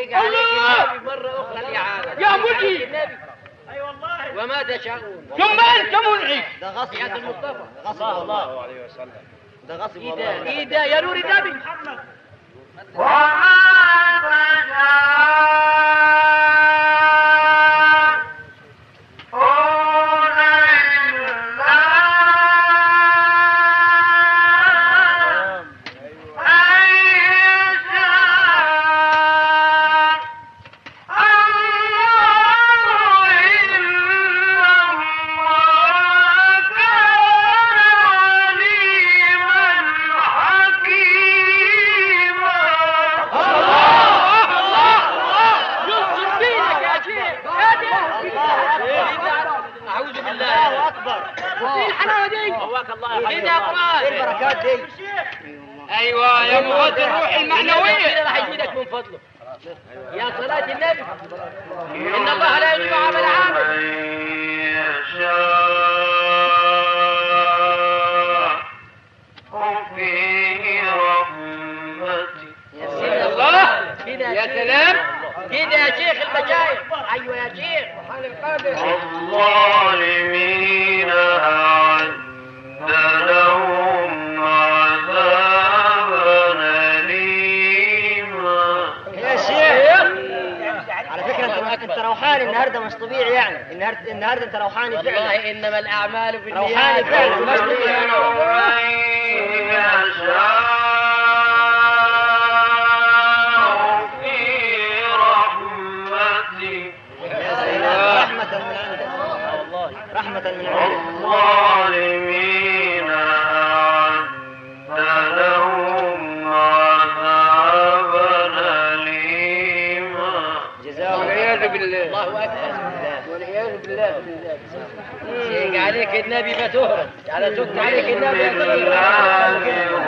سيق عليك النبي مرة أخرى الإعادة يا مجي. النبي أي والله وما تشاءون ثم أنت منعي ده غصب سيادة يا المصطفى غصب والله ده غصب إيدا والله إيدا يا نور النبي يصدق دينك يا شيخ أعوذ بالله الله اكبر في الحلاوة دي قواك الله يا حبيبي كده يا ايه قرآن البركات دي ايوه يا مغذي الروح المعنويه كده راح يزيدك من فضله يا صلاة النبي إن الله لا يضيع عمل عامل يا الله كده يا شيخ. سلام كده يا شيخ المشايخ أيوة يا شيخ الظالمين أعد لهم عذابا أليما يا شيخ على فكره انت انت روحاني النهارده مش طبيعي يعني النهارده النهارده انت روحاني فعلا والله إنما الأعمال بالنيات روحاني فعلا مش طبيعي يشاء في رحمته يا سلام رحمه من عندك والله رحمه من عندك الظالمين أعد لهم عذابا أليما جزاهم والعياذ بالله الله أكبر والعياذ بالله سيق عليك النبي فتهرب على سك عليك النبي بسم الله فتهرب